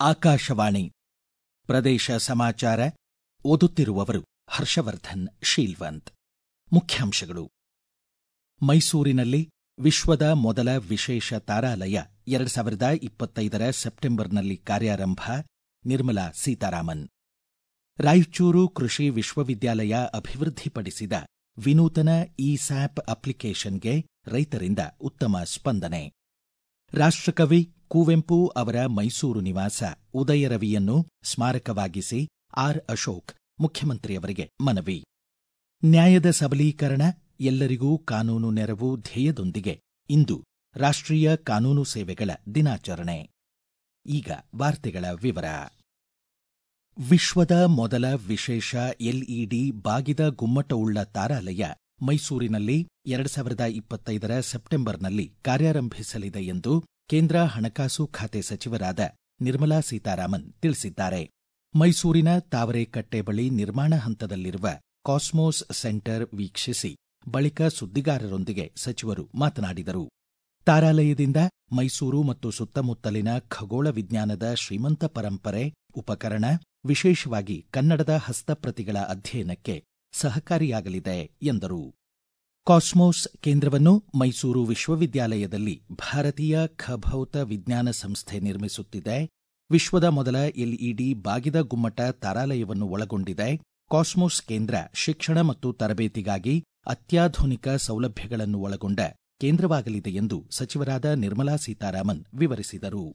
ಆಕಾಶವಾಣಿ ಪ್ರದೇಶ ಸಮಾಚಾರ ಓದುತ್ತಿರುವವರು ಹರ್ಷವರ್ಧನ್ ಶೀಲ್ವಂತ್ ಮುಖ್ಯಾಂಶಗಳು ಮೈಸೂರಿನಲ್ಲಿ ವಿಶ್ವದ ಮೊದಲ ವಿಶೇಷ ತಾರಾಲಯ ಎರಡು ಸಾವಿರದ ಇಪ್ಪತ್ತೈದರ ಸೆಪ್ಟೆಂಬರ್ನಲ್ಲಿ ಕಾರ್ಯಾರಂಭ ನಿರ್ಮಲಾ ಸೀತಾರಾಮನ್ ರಾಯಚೂರು ಕೃಷಿ ವಿಶ್ವವಿದ್ಯಾಲಯ ಅಭಿವೃದ್ಧಿಪಡಿಸಿದ ವಿನೂತನ ಇ ಸ್ಯಾಪ್ ಅಪ್ಲಿಕೇಶನ್ಗೆ ರೈತರಿಂದ ಉತ್ತಮ ಸ್ಪಂದನೆ ರಾಷ್ಟಕವಿ ಕುವೆಂಪು ಅವರ ಮೈಸೂರು ನಿವಾಸ ಉದಯರವಿಯನ್ನು ಸ್ಮಾರಕವಾಗಿಸಿ ಆರ್ ಅಶೋಕ್ ಮುಖ್ಯಮಂತ್ರಿಯವರಿಗೆ ಮನವಿ ನ್ಯಾಯದ ಸಬಲೀಕರಣ ಎಲ್ಲರಿಗೂ ಕಾನೂನು ನೆರವು ಧ್ಯೇಯದೊಂದಿಗೆ ಇಂದು ರಾಷ್ಟೀಯ ಕಾನೂನು ಸೇವೆಗಳ ದಿನಾಚರಣೆ ಈಗ ವಾರ್ತೆಗಳ ವಿವರ ವಿಶ್ವದ ಮೊದಲ ವಿಶೇಷ ಎಲ್ಇಡಿ ಬಾಗಿದ ಗುಮ್ಮಟವುಳ್ಳ ತಾರಾಲಯ ಮೈಸೂರಿನಲ್ಲಿ ಎರಡು ಸಾವಿರದ ಇಪ್ಪತ್ತೈದರ ಸೆಪ್ಟೆಂಬರ್ನಲ್ಲಿ ಕಾರ್ಯಾರಂಭಿಸಲಿದೆ ಎಂದು ಕೇಂದ್ರ ಹಣಕಾಸು ಖಾತೆ ಸಚಿವರಾದ ನಿರ್ಮಲಾ ಸೀತಾರಾಮನ್ ತಿಳಿಸಿದ್ದಾರೆ ಮೈಸೂರಿನ ತಾವರೆಕಟ್ಟೆ ಬಳಿ ನಿರ್ಮಾಣ ಹಂತದಲ್ಲಿರುವ ಕಾಸ್ಮೋಸ್ ಸೆಂಟರ್ ವೀಕ್ಷಿಸಿ ಬಳಿಕ ಸುದ್ದಿಗಾರರೊಂದಿಗೆ ಸಚಿವರು ಮಾತನಾಡಿದರು ತಾರಾಲಯದಿಂದ ಮೈಸೂರು ಮತ್ತು ಸುತ್ತಮುತ್ತಲಿನ ಖಗೋಳ ವಿಜ್ಞಾನದ ಶ್ರೀಮಂತ ಪರಂಪರೆ ಉಪಕರಣ ವಿಶೇಷವಾಗಿ ಕನ್ನಡದ ಹಸ್ತಪ್ರತಿಗಳ ಅಧ್ಯಯನಕ್ಕೆ ಸಹಕಾರಿಯಾಗಲಿದೆ ಎಂದರು ಕಾಸ್ಮೋಸ್ ಕೇಂದ್ರವನ್ನು ಮೈಸೂರು ವಿಶ್ವವಿದ್ಯಾಲಯದಲ್ಲಿ ಭಾರತೀಯ ಖಭೌತ ವಿಜ್ಞಾನ ಸಂಸ್ಥೆ ನಿರ್ಮಿಸುತ್ತಿದೆ ವಿಶ್ವದ ಮೊದಲ ಎಲ್ಇಡಿ ಬಾಗಿದ ಗುಮ್ಮಟ ತಾರಾಲಯವನ್ನು ಒಳಗೊಂಡಿದೆ ಕಾಸ್ಮೋಸ್ ಕೇಂದ್ರ ಶಿಕ್ಷಣ ಮತ್ತು ತರಬೇತಿಗಾಗಿ ಅತ್ಯಾಧುನಿಕ ಸೌಲಭ್ಯಗಳನ್ನು ಒಳಗೊಂಡ ಕೇಂದ್ರವಾಗಲಿದೆ ಎಂದು ಸಚಿವರಾದ ನಿರ್ಮಲಾ ಸೀತಾರಾಮನ್ ವಿವರಿಸಿದರು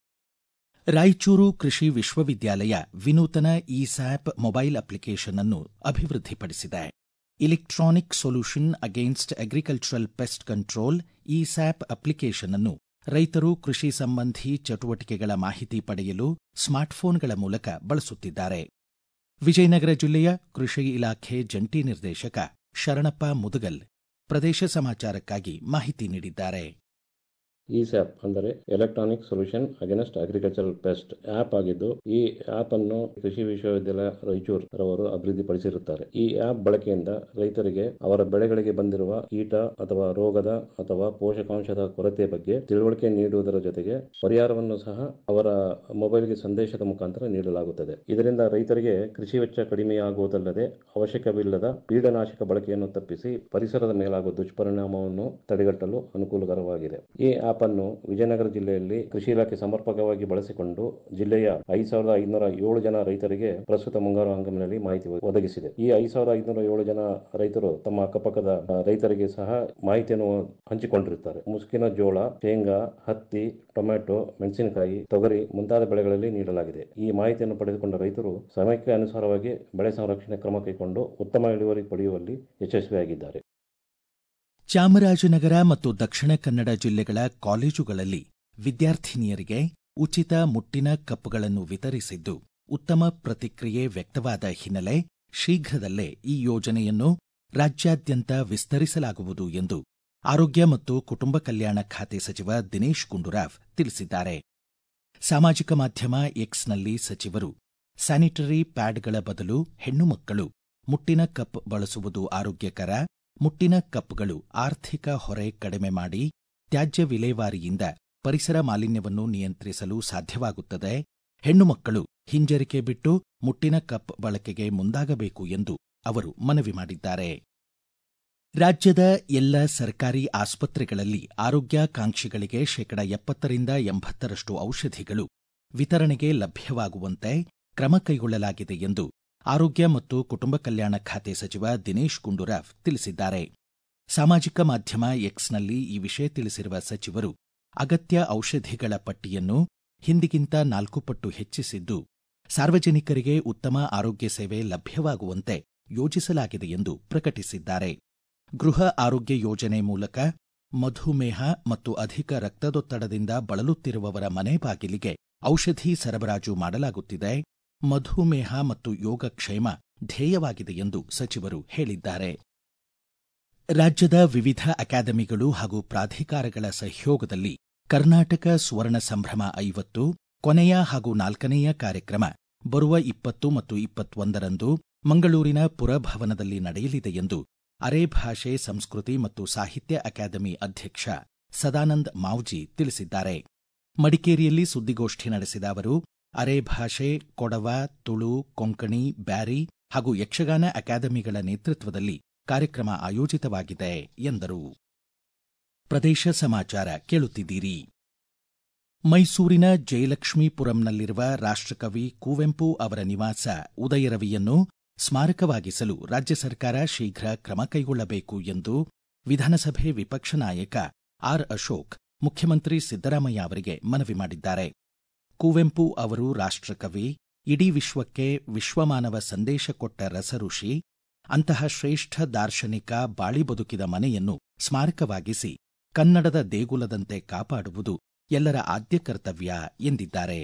ರಾಯಚೂರು ಕೃಷಿ ವಿಶ್ವವಿದ್ಯಾಲಯ ವಿನೂತನ ಇ ಸ್ಯಾಪ್ ಮೊಬೈಲ್ ಅಪ್ಲಿಕೇಶನ್ ಅನ್ನು ಅಭಿವೃದ್ಧಿಪಡಿಸಿದೆ electronic solution against agricultural pest control E SAP application ಅನ್ನು ರೈತರು ಕೃಷಿ ಸಂಬಂಧಿ ಚಟುವಟಿಕೆಗಳ ಮಾಹಿತಿ ಪಡೆಯಲು ಸ್ಮಾರ್ಟ್ಫೋನ್ಗಳ ಮೂಲಕ ಬಳಸುತ್ತಿದ್ದಾರೆ ವಿಜಯನಗರ ಜಿಲ್ಲೆಯ ಕೃಷಿ ಇಲಾಖೆ ಜಂಟಿ ನಿರ್ದೇಶಕ ಶರಣಪ್ಪ ಮುದಗಲ್ ಪ್ರದೇಶ ಸಮಾಚಾರಕ್ಕಾಗಿ ಮಾಹಿತಿ ನೀಡಿದ್ದಾರೆ ಇಸ್ಯಾಪ್ ಅಂದರೆ electronic solution against agricultural pest app ಆಗಿದ್ದು ಈ ಆಪ್ ಅನ್ನು ಕೃಷಿ ವಿಶ್ವವಿದ್ಯಾಲಯ ರಾಯಚೂರು ರವರು ಅಭಿವೃದ್ಧಿಪಡಿಸಿರುತ್ತಾರೆ ಈ ಆಪ್ ಬಳಕೆಯಿಂದ ರೈತರಿಗೆ ಅವರ ಬೆಳೆಗಳಿಗೆ ಬಂದಿರುವ ಕೀಟ ಅಥವಾ ರೋಗದ ಅಥವಾ ಪೋಷಕಾಂಶದ ಕೊರತೆ ಬಗ್ಗೆ ತಿಳುವಳಿಕೆ ನೀಡುವುದರ ಜೊತೆಗೆ ಪರಿಹಾರವನ್ನು ಸಹ ಅವರ ಮೊಬೈಲ್ಗೆ ಸಂದೇಶದ ಮುಖಾಂತರ ನೀಡಲಾಗುತ್ತದೆ ಇದರಿಂದ ರೈತರಿಗೆ ಕೃಷಿ ವೆಚ್ಚ ಕಡಿಮೆಯಾಗುವುದಲ್ಲದೆ ಅವಶ್ಯಕವಿಲ್ಲದ ಕೀಟನಾಶಕ ಬಳಕೆಯನ್ನು ತಪ್ಪಿಸಿ ಪರಿಸರದ ಮೇಲಾಗುವ ದುಷ್ಪರಿಣಾಮವನ್ನು ತಡೆಗಟ್ಟಲು ಅನುಕೂಲಕರವಾಗಿದೆ ಈ ಆಪ್ ಅನ್ನು ವಿಜಯನಗರ ಜಿಲ್ಲೆಯಲ್ಲಿ ಕೃಷಿ ಇಲಾಖೆ ಸಮರ್ಪಕವಾಗಿ ಬಳಸಿಕೊಂಡು ಜಿಲ್ಲೆಯ ಐದು ಸಾವಿರದ ಐದುನೂರ ಏಳು ಜನ ರೈತರಿಗೆ ಪ್ರಸ್ತುತ ಮುಂಗಾರು ಹಂಗಾಮಿನಲ್ಲಿ ಮಾಹಿತಿ ಒದಗಿಸಿದೆ ಈ ಐದು ಸಾವಿರದ ಐದುನೂರ ಏಳು ಜನ ರೈತರು ತಮ್ಮ ಅಕ್ಕಪಕ್ಕದ ರೈತರಿಗೆ ಸಹ ಮಾಹಿತಿಯನ್ನು ಹಂಚಿಕೊಂಡಿರುತ್ತಾರೆ ಮುಸುಕಿನ ಜೋಳ ಶೇಂಗಾ ಹತ್ತಿ ಟೊಮ್ಯಾಟೊ ಮೆಣಸಿನಕಾಯಿ ತೊಗರಿ ಮುಂತಾದ ಬೆಳೆಗಳಲ್ಲಿ ನೀಡಲಾಗಿದೆ ಈ ಮಾಹಿತಿಯನ್ನು ಪಡೆದುಕೊಂಡ ರೈತರು ಸಮಯಕ್ಕೆ ಅನುಸಾರವಾಗಿ ಬೆಳೆ ಸಂರಕ್ಷಣೆ ಕ್ರಮ ಕೈಗೊಂಡು ಉತ್ತಮ ಇಳುವರಿ ಪಡೆಯುವಲ್ಲಿ ಯಶಸ್ವಿಯಾಗಿದ್ದಾರೆ ಚಾಮರಾಜನಗರ ಮತ್ತು ದಕ್ಷಿಣ ಕನ್ನಡ ಜಿಲ್ಲೆಗಳ ಕಾಲೇಜುಗಳಲ್ಲಿ ವಿದ್ಯಾರ್ಥಿನಿಯರಿಗೆ ಉಚಿತ ಮುಟ್ಟಿನ ಕಪ್ಗಳನ್ನು ವಿತರಿಸಿದ್ದು ಉತ್ತಮ ಪ್ರತಿಕ್ರಿಯೆ ವ್ಯಕ್ತವಾದ ಹಿನ್ನೆಲೆ ಶೀಘ್ರದಲ್ಲೇ ಈ ಯೋಜನೆಯನ್ನು ರಾಜ್ಯಾದ್ಯಂತ ವಿಸ್ತರಿಸಲಾಗುವುದು ಎಂದು ಆರೋಗ್ಯ ಮತ್ತು ಕುಟುಂಬ ಕಲ್ಯಾಣ ಖಾತೆ ಸಚಿವ ದಿನೇಶ್ ಗುಂಡೂರಾವ್ ತಿಳಿಸಿದ್ದಾರೆ ಸಾಮಾಜಿಕ ಮಾಧ್ಯಮ ಎಕ್ಸ್ನಲ್ಲಿ ಸಚಿವರು ಸ್ಯಾನಿಟರಿ ಪ್ಯಾಡ್ಗಳ ಬದಲು ಹೆಣ್ಣು ಮಕ್ಕಳು ಮುಟ್ಟಿನ ಕಪ್ ಬಳಸುವುದು ಆರೋಗ್ಯಕರ ಮುಟ್ಟಿನ ಕಪ್ಗಳು ಆರ್ಥಿಕ ಹೊರೆ ಕಡಿಮೆ ಮಾಡಿ ತ್ಯಾಜ್ಯ ವಿಲೇವಾರಿಯಿಂದ ಪರಿಸರ ಮಾಲಿನ್ಯವನ್ನು ನಿಯಂತ್ರಿಸಲು ಸಾಧ್ಯವಾಗುತ್ತದೆ ಹೆಣ್ಣು ಮಕ್ಕಳು ಹಿಂಜರಿಕೆ ಬಿಟ್ಟು ಮುಟ್ಟಿನ ಕಪ್ ಬಳಕೆಗೆ ಮುಂದಾಗಬೇಕು ಎಂದು ಅವರು ಮನವಿ ಮಾಡಿದ್ದಾರೆ ರಾಜ್ಯದ ಎಲ್ಲ ಸರ್ಕಾರಿ ಆಸ್ಪತ್ರೆಗಳಲ್ಲಿ ಆರೋಗ್ಯಾಕಾಂಕ್ಷಿಗಳಿಗೆ ಶೇಕಡ ಎಪ್ಪತ್ತರಿಂದ ಎಂಬತ್ತರಷ್ಟು ಔಷಧಿಗಳು ವಿತರಣೆಗೆ ಲಭ್ಯವಾಗುವಂತೆ ಕ್ರಮ ಕೈಗೊಳ್ಳಲಾಗಿದೆ ಎಂದು ಆರೋಗ್ಯ ಮತ್ತು ಕುಟುಂಬ ಕಲ್ಯಾಣ ಖಾತೆ ಸಚಿವ ದಿನೇಶ್ ಗುಂಡೂರಾವ್ ತಿಳಿಸಿದ್ದಾರೆ ಸಾಮಾಜಿಕ ಮಾಧ್ಯಮ ಎಕ್ಸ್ನಲ್ಲಿ ಈ ವಿಷಯ ತಿಳಿಸಿರುವ ಸಚಿವರು ಅಗತ್ಯ ಔಷಧಿಗಳ ಪಟ್ಟಿಯನ್ನು ಹಿಂದಿಗಿಂತ ನಾಲ್ಕು ಪಟ್ಟು ಹೆಚ್ಚಿಸಿದ್ದು ಸಾರ್ವಜನಿಕರಿಗೆ ಉತ್ತಮ ಆರೋಗ್ಯ ಸೇವೆ ಲಭ್ಯವಾಗುವಂತೆ ಯೋಜಿಸಲಾಗಿದೆ ಎಂದು ಪ್ರಕಟಿಸಿದ್ದಾರೆ ಗೃಹ ಆರೋಗ್ಯ ಯೋಜನೆ ಮೂಲಕ ಮಧುಮೇಹ ಮತ್ತು ಅಧಿಕ ರಕ್ತದೊತ್ತಡದಿಂದ ಬಳಲುತ್ತಿರುವವರ ಮನೆ ಬಾಗಿಲಿಗೆ ಔಷಧಿ ಸರಬರಾಜು ಮಾಡಲಾಗುತ್ತಿದೆ ಮಧುಮೇಹ ಮತ್ತು ಯೋಗಕ್ಷೇಮ ಧ್ಯೇಯವಾಗಿದೆ ಎಂದು ಸಚಿವರು ಹೇಳಿದ್ದಾರೆ ರಾಜ್ಯದ ವಿವಿಧ ಅಕಾಡೆಮಿಗಳು ಹಾಗೂ ಪ್ರಾಧಿಕಾರಗಳ ಸಹಯೋಗದಲ್ಲಿ ಕರ್ನಾಟಕ ಸುವರ್ಣ ಸಂಭ್ರಮ ಐವತ್ತು ಕೊನೆಯ ಹಾಗೂ ನಾಲ್ಕನೆಯ ಕಾರ್ಯಕ್ರಮ ಬರುವ ಇಪ್ಪತ್ತು ಮತ್ತು ಇಪ್ಪತ್ತೊಂದರಂದು ಮಂಗಳೂರಿನ ಪುರಭವನದಲ್ಲಿ ನಡೆಯಲಿದೆ ಎಂದು ಅರೆ ಭಾಷೆ ಸಂಸ್ಕೃತಿ ಮತ್ತು ಸಾಹಿತ್ಯ ಅಕಾಡೆಮಿ ಅಧ್ಯಕ್ಷ ಸದಾನಂದ್ ಮಾವ್ಜಿ ತಿಳಿಸಿದ್ದಾರೆ ಮಡಿಕೇರಿಯಲ್ಲಿ ಸುದ್ದಿಗೋಷ್ಠಿ ನಡೆಸಿದ ಅವರು ಅರೆ ಭಾಷೆ ಕೊಡವ ತುಳು ಕೊಂಕಣಿ ಬ್ಯಾರಿ ಹಾಗೂ ಯಕ್ಷಗಾನ ಅಕಾಡೆಮಿಗಳ ನೇತೃತ್ವದಲ್ಲಿ ಕಾರ್ಯಕ್ರಮ ಆಯೋಜಿತವಾಗಿದೆ ಎಂದರು ಪ್ರದೇಶ ಸಮಾಚಾರ ಕೇಳುತ್ತಿದ್ದೀರಿ ಮೈಸೂರಿನ ಜಯಲಕ್ಷ್ಮೀಪುರಂನಲ್ಲಿರುವ ರಾಷ್ಟ್ರಕವಿ ಕುವೆಂಪು ಅವರ ನಿವಾಸ ಉದಯರವಿಯನ್ನು ಸ್ಮಾರಕವಾಗಿಸಲು ರಾಜ್ಯ ಸರ್ಕಾರ ಶೀಘ್ರ ಕ್ರಮ ಕೈಗೊಳ್ಳಬೇಕು ಎಂದು ವಿಧಾನಸಭೆ ವಿಪಕ್ಷ ನಾಯಕ ಆರ್ ಅಶೋಕ್ ಮುಖ್ಯಮಂತ್ರಿ ಸಿದ್ದರಾಮಯ್ಯ ಅವರಿಗೆ ಮನವಿ ಮಾಡಿದ್ದಾರೆ ಕುವೆಂಪು ಅವರು ರಾಷ್ಟ್ರಕವಿ ಇಡೀ ವಿಶ್ವಕ್ಕೆ ವಿಶ್ವಮಾನವ ಸಂದೇಶ ಕೊಟ್ಟ ರಸಋಷಿ ಅಂತಹ ಶ್ರೇಷ್ಠ ದಾರ್ಶನಿಕ ಬಾಳಿ ಬದುಕಿದ ಮನೆಯನ್ನು ಸ್ಮಾರಕವಾಗಿಸಿ ಕನ್ನಡದ ದೇಗುಲದಂತೆ ಕಾಪಾಡುವುದು ಎಲ್ಲರ ಆದ್ಯ ಕರ್ತವ್ಯ ಎಂದಿದ್ದಾರೆ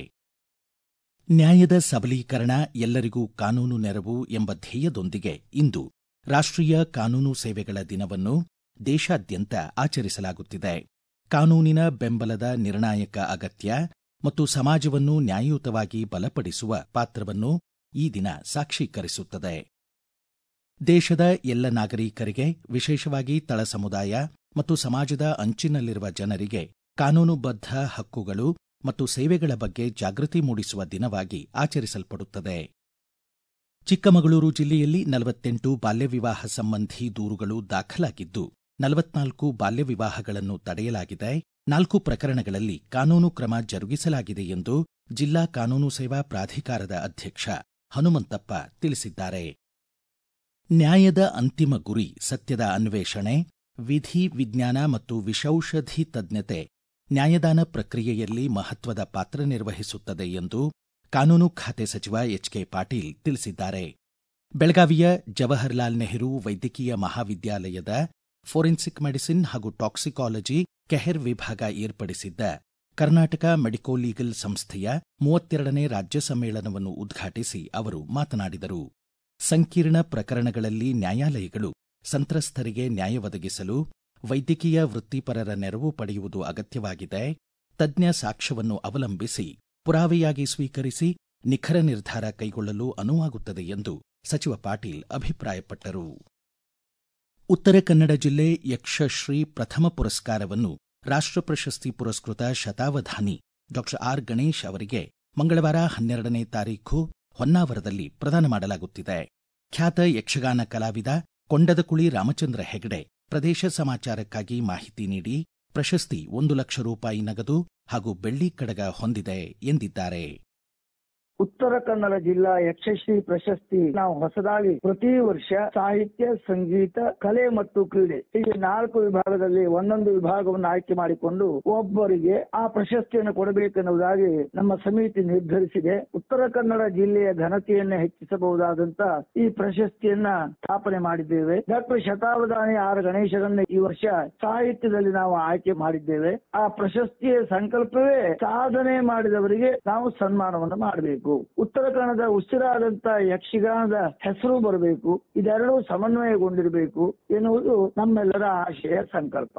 ನ್ಯಾಯದ ಸಬಲೀಕರಣ ಎಲ್ಲರಿಗೂ ಕಾನೂನು ನೆರವು ಎಂಬ ಧ್ಯೇಯದೊಂದಿಗೆ ಇಂದು ರಾಷ್ಟ್ರೀಯ ಕಾನೂನು ಸೇವೆಗಳ ದಿನವನ್ನು ದೇಶಾದ್ಯಂತ ಆಚರಿಸಲಾಗುತ್ತಿದೆ ಕಾನೂನಿನ ಬೆಂಬಲದ ನಿರ್ಣಾಯಕ ಅಗತ್ಯ ಮತ್ತು ಸಮಾಜವನ್ನು ನ್ಯಾಯಯುತವಾಗಿ ಬಲಪಡಿಸುವ ಪಾತ್ರವನ್ನು ಈ ದಿನ ಸಾಕ್ಷೀಕರಿಸುತ್ತದೆ ದೇಶದ ಎಲ್ಲ ನಾಗರಿಕರಿಗೆ ವಿಶೇಷವಾಗಿ ತಳ ಸಮುದಾಯ ಮತ್ತು ಸಮಾಜದ ಅಂಚಿನಲ್ಲಿರುವ ಜನರಿಗೆ ಕಾನೂನುಬದ್ಧ ಹಕ್ಕುಗಳು ಮತ್ತು ಸೇವೆಗಳ ಬಗ್ಗೆ ಜಾಗೃತಿ ಮೂಡಿಸುವ ದಿನವಾಗಿ ಆಚರಿಸಲ್ಪಡುತ್ತದೆ ಚಿಕ್ಕಮಗಳೂರು ಜಿಲ್ಲೆಯಲ್ಲಿ ನಲವತ್ತೆಂಟು ಬಾಲ್ಯ ವಿವಾಹ ಸಂಬಂಧಿ ದೂರುಗಳು ದಾಖಲಾಗಿದ್ದು ನಲವತ್ನಾಲ್ಕು ಬಾಲ್ಯ ವಿವಾಹಗಳನ್ನು ತಡೆಯಲಾಗಿದೆ ನಾಲ್ಕು ಪ್ರಕರಣಗಳಲ್ಲಿ ಕಾನೂನು ಕ್ರಮ ಜರುಗಿಸಲಾಗಿದೆ ಎಂದು ಜಿಲ್ಲಾ ಕಾನೂನು ಸೇವಾ ಪ್ರಾಧಿಕಾರದ ಅಧ್ಯಕ್ಷ ಹನುಮಂತಪ್ಪ ತಿಳಿಸಿದ್ದಾರೆ ನ್ಯಾಯದ ಅಂತಿಮ ಗುರಿ ಸತ್ಯದ ಅನ್ವೇಷಣೆ ವಿಧಿ ವಿಜ್ಞಾನ ಮತ್ತು ವಿಷೌಷಧಿ ತಜ್ಞತೆ ನ್ಯಾಯದಾನ ಪ್ರಕ್ರಿಯೆಯಲ್ಲಿ ಮಹತ್ವದ ಪಾತ್ರ ನಿರ್ವಹಿಸುತ್ತದೆ ಎಂದು ಕಾನೂನು ಖಾತೆ ಸಚಿವ ಎಚ್ಕೆ ಪಾಟೀಲ್ ತಿಳಿಸಿದ್ದಾರೆ ಬೆಳಗಾವಿಯ ಜವಾಹರ್ಲಾಲ್ ನೆಹರು ವೈದ್ಯಕೀಯ ಮಹಾವಿದ್ಯಾಲಯದ ಫೋರೆನ್ಸಿಕ್ ಮೆಡಿಸಿನ್ ಹಾಗೂ ಟಾಕ್ಸಿಕಾಲಜಿ ಕೆಹೆರ್ ವಿಭಾಗ ಏರ್ಪಡಿಸಿದ್ದ ಕರ್ನಾಟಕ ಮೆಡಿಕೋ ಲೀಗಲ್ ಸಂಸ್ಥೆಯ ಮೂವತ್ತೆರಡನೇ ರಾಜ್ಯ ಸಮ್ಮೇಳನವನ್ನು ಉದ್ಘಾಟಿಸಿ ಅವರು ಮಾತನಾಡಿದರು ಸಂಕೀರ್ಣ ಪ್ರಕರಣಗಳಲ್ಲಿ ನ್ಯಾಯಾಲಯಗಳು ಸಂತ್ರಸ್ತರಿಗೆ ನ್ಯಾಯ ಒದಗಿಸಲು ವೈದ್ಯಕೀಯ ವೃತ್ತಿಪರರ ನೆರವು ಪಡೆಯುವುದು ಅಗತ್ಯವಾಗಿದೆ ತಜ್ಞ ಸಾಕ್ಷ್ಯವನ್ನು ಅವಲಂಬಿಸಿ ಪುರಾವೆಯಾಗಿ ಸ್ವೀಕರಿಸಿ ನಿಖರ ನಿರ್ಧಾರ ಕೈಗೊಳ್ಳಲು ಅನುವಾಗುತ್ತದೆ ಎಂದು ಸಚಿವ ಪಾಟೀಲ್ ಅಭಿಪ್ರಾಯಪಟ್ಟರು ಉತ್ತರ ಕನ್ನಡ ಜಿಲ್ಲೆ ಯಕ್ಷಶ್ರೀ ಪ್ರಥಮ ಪುರಸ್ಕಾರವನ್ನು ರಾಷ್ಟ್ರ ಪ್ರಶಸ್ತಿ ಪುರಸ್ಕೃತ ಶತಾವಧಾನಿ ಡಾ ಆರ್ ಗಣೇಶ್ ಅವರಿಗೆ ಮಂಗಳವಾರ ಹನ್ನೆರಡನೇ ತಾರೀಖು ಹೊನ್ನಾವರದಲ್ಲಿ ಪ್ರದಾನ ಮಾಡಲಾಗುತ್ತಿದೆ ಖ್ಯಾತ ಯಕ್ಷಗಾನ ಕಲಾವಿದ ಕೊಂಡದಕುಳಿ ರಾಮಚಂದ್ರ ಹೆಗಡೆ ಪ್ರದೇಶ ಸಮಾಚಾರಕ್ಕಾಗಿ ಮಾಹಿತಿ ನೀಡಿ ಪ್ರಶಸ್ತಿ ಒಂದು ಲಕ್ಷ ರೂಪಾಯಿ ನಗದು ಹಾಗೂ ಬೆಳ್ಳಿ ಕಡಗ ಹೊಂದಿದೆ ಎಂದಿದ್ದಾರೆ ಉತ್ತರ ಕನ್ನಡ ಜಿಲ್ಲಾ ಯಕ್ಷಶ್ರೀ ಪ್ರಶಸ್ತಿ ನಾವು ಹೊಸದಾಗಿ ಪ್ರತಿ ವರ್ಷ ಸಾಹಿತ್ಯ ಸಂಗೀತ ಕಲೆ ಮತ್ತು ಕ್ರೀಡೆ ಹೀಗೆ ನಾಲ್ಕು ವಿಭಾಗದಲ್ಲಿ ಒಂದೊಂದು ವಿಭಾಗವನ್ನು ಆಯ್ಕೆ ಮಾಡಿಕೊಂಡು ಒಬ್ಬರಿಗೆ ಆ ಪ್ರಶಸ್ತಿಯನ್ನು ಕೊಡಬೇಕೆನ್ನುವುದಾಗಿ ನಮ್ಮ ಸಮಿತಿ ನಿರ್ಧರಿಸಿದೆ ಉತ್ತರ ಕನ್ನಡ ಜಿಲ್ಲೆಯ ಘನತೆಯನ್ನು ಹೆಚ್ಚಿಸಬಹುದಾದಂತ ಈ ಪ್ರಶಸ್ತಿಯನ್ನ ಸ್ಥಾಪನೆ ಮಾಡಿದ್ದೇವೆ ಡಾಕ್ಟರ್ ಶತಾವಧಾನಿ ಆರ್ ಗಣೇಶರನ್ನ ಈ ವರ್ಷ ಸಾಹಿತ್ಯದಲ್ಲಿ ನಾವು ಆಯ್ಕೆ ಮಾಡಿದ್ದೇವೆ ಆ ಪ್ರಶಸ್ತಿಯ ಸಂಕಲ್ಪವೇ ಸಾಧನೆ ಮಾಡಿದವರಿಗೆ ನಾವು ಸನ್ಮಾನವನ್ನು ಮಾಡಬೇಕು ಉತ್ತರ ಕನ್ನಡದ ಉಸಿರಾದಂತ ಯಕ್ಷಗಾನದ ಹೆಸರು ಬರಬೇಕು ಇದೆರಡೂ ಸಮನ್ವಯಗೊಂಡಿರಬೇಕು ಎನ್ನುವುದು ನಮ್ಮೆಲ್ಲರ ಆಶಯ ಸಂಕಲ್ಪ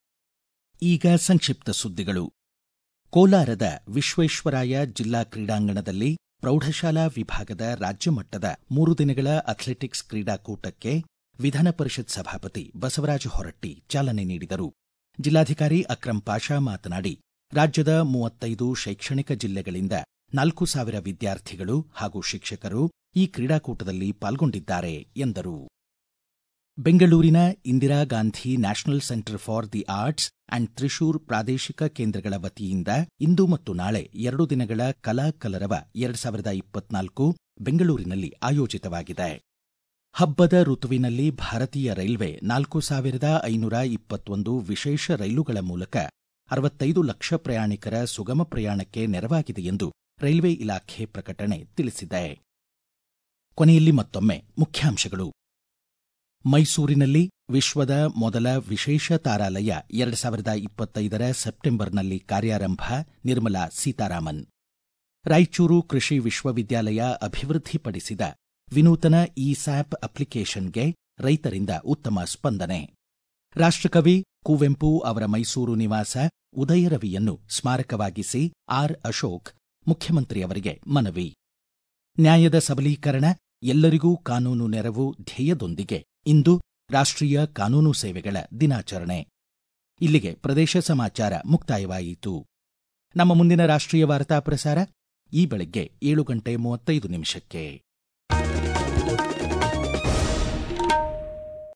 ಈಗ ಸಂಕ್ಷಿಪ್ತ ಸುದ್ದಿಗಳು ಕೋಲಾರದ ವಿಶ್ವೇಶ್ವರಾಯ ಜಿಲ್ಲಾ ಕ್ರೀಡಾಂಗಣದಲ್ಲಿ ಪ್ರೌಢಶಾಲಾ ವಿಭಾಗದ ರಾಜ್ಯ ಮಟ್ಟದ ಮೂರು ದಿನಗಳ ಅಥ್ಲೆಟಿಕ್ಸ್ ಕ್ರೀಡಾಕೂಟಕ್ಕೆ ವಿಧಾನ ಪರಿಷತ್ ಸಭಾಪತಿ ಬಸವರಾಜ ಹೊರಟ್ಟಿ ಚಾಲನೆ ನೀಡಿದರು ಜಿಲ್ಲಾಧಿಕಾರಿ ಅಕ್ರಂ ಪಾಷಾ ಮಾತನಾಡಿ ರಾಜ್ಯದ ಮೂವತ್ತೈದು ಶೈಕ್ಷಣಿಕ ಜಿಲ್ಲೆಗಳಿಂದ ನಾಲ್ಕು ಸಾವಿರ ವಿದ್ಯಾರ್ಥಿಗಳು ಹಾಗೂ ಶಿಕ್ಷಕರು ಈ ಕ್ರೀಡಾಕೂಟದಲ್ಲಿ ಪಾಲ್ಗೊಂಡಿದ್ದಾರೆ ಎಂದರು ಬೆಂಗಳೂರಿನ Indira Gandhi national centre for the arts and Thrissur ಪ್ರಾದೇಶಿಕ ಕೇಂದ್ರಗಳ ವತಿಯಿಂದ ಇಂದು ಮತ್ತು ನಾಳೆ ಎರಡು ದಿನಗಳ ಕಲಾ ಕಲರವ ಎರಡು ಸಾವಿರದ ಇಪ್ಪತ್ನಾಲ್ಕು ಬೆಂಗಳೂರಿನಲ್ಲಿ ಆಯೋಜಿತವಾಗಿದೆ ಹಬ್ಬದ ಋತುವಿನಲ್ಲಿ ಭಾರತೀಯ ರೈಲ್ವೆ ನಾಲ್ಕು ಸಾವಿರದ ಐನೂರ ಇಪ್ಪತ್ತೊಂದು ವಿಶೇಷ ರೈಲುಗಳ ಮೂಲಕ ಅರವತ್ತೈದು ಲಕ್ಷ ಪ್ರಯಾಣಿಕರ ಸುಗಮ ಪ್ರಯಾಣಕ್ಕೆ ನೆರವಾಗಿದೆ ಎಂದು ರೈಲ್ವೆ ಇಲಾಖೆ ಪ್ರಕಟಣೆ ತಿಳಿಸಿದೆ ಕೊನೆಯಲ್ಲಿ ಮತ್ತೊಮ್ಮೆ ಮುಖ್ಯಾಂಶಗಳು ಮೈಸೂರಿನಲ್ಲಿ ವಿಶ್ವದ ಮೊದಲ ವಿಶೇಷ ತಾರಾಲಯ ಎರಡು ಸಾವಿರದ ಇಪ್ಪತ್ತೈದರ ಸೆಪ್ಟೆಂಬರ್ನಲ್ಲಿ ಕಾರ್ಯಾರಂಭ ನಿರ್ಮಲಾ ಸೀತಾರಾಮನ್ ರಾಯಚೂರು ಕೃಷಿ ವಿಶ್ವವಿದ್ಯಾಲಯ ಅಭಿವೃದ್ಧಿಪಡಿಸಿದ ವಿನೂತನ ಇ ಸ್ಯಾಪ್ ಅಪ್ಲಿಕೇಶನ್ಗೆ ರೈತರಿಂದ ಉತ್ತಮ ಸ್ಪಂದನೆ ರಾಷ್ಟ್ರಕವಿ ಕುವೆಂಪು ಅವರ ಮೈಸೂರು ನಿವಾಸ ಉದಯರವಿಯನ್ನು ಸ್ಮಾರಕವಾಗಿಸಿ ಆರ್ ಅಶೋಕ್ ಮುಖ್ಯಮಂತ್ರಿಯವರಿಗೆ ಮನವಿ ನ್ಯಾಯದ ಸಬಲೀಕರಣ ಎಲ್ಲರಿಗೂ ಕಾನೂನು ನೆರವು ಧ್ಯೇಯದೊಂದಿಗೆ ಇಂದು ರಾಷ್ಟ್ರೀಯ ಕಾನೂನು ಸೇವೆಗಳ ದಿನಾಚರಣೆ ಇಲ್ಲಿಗೆ ಪ್ರದೇಶ ಸಮಾಚಾರ ಮುಕ್ತಾಯವಾಯಿತು ನಮ್ಮ ಮುಂದಿನ ರಾಷ್ಟ್ರೀಯ ವಾರ್ತಾ ಪ್ರಸಾರ ಈ ಬೆಳಗ್ಗೆ ಏಳು ಗಂಟೆ ಮೂವತ್ತೈದು ನಿಮಿಷಕ್ಕೆ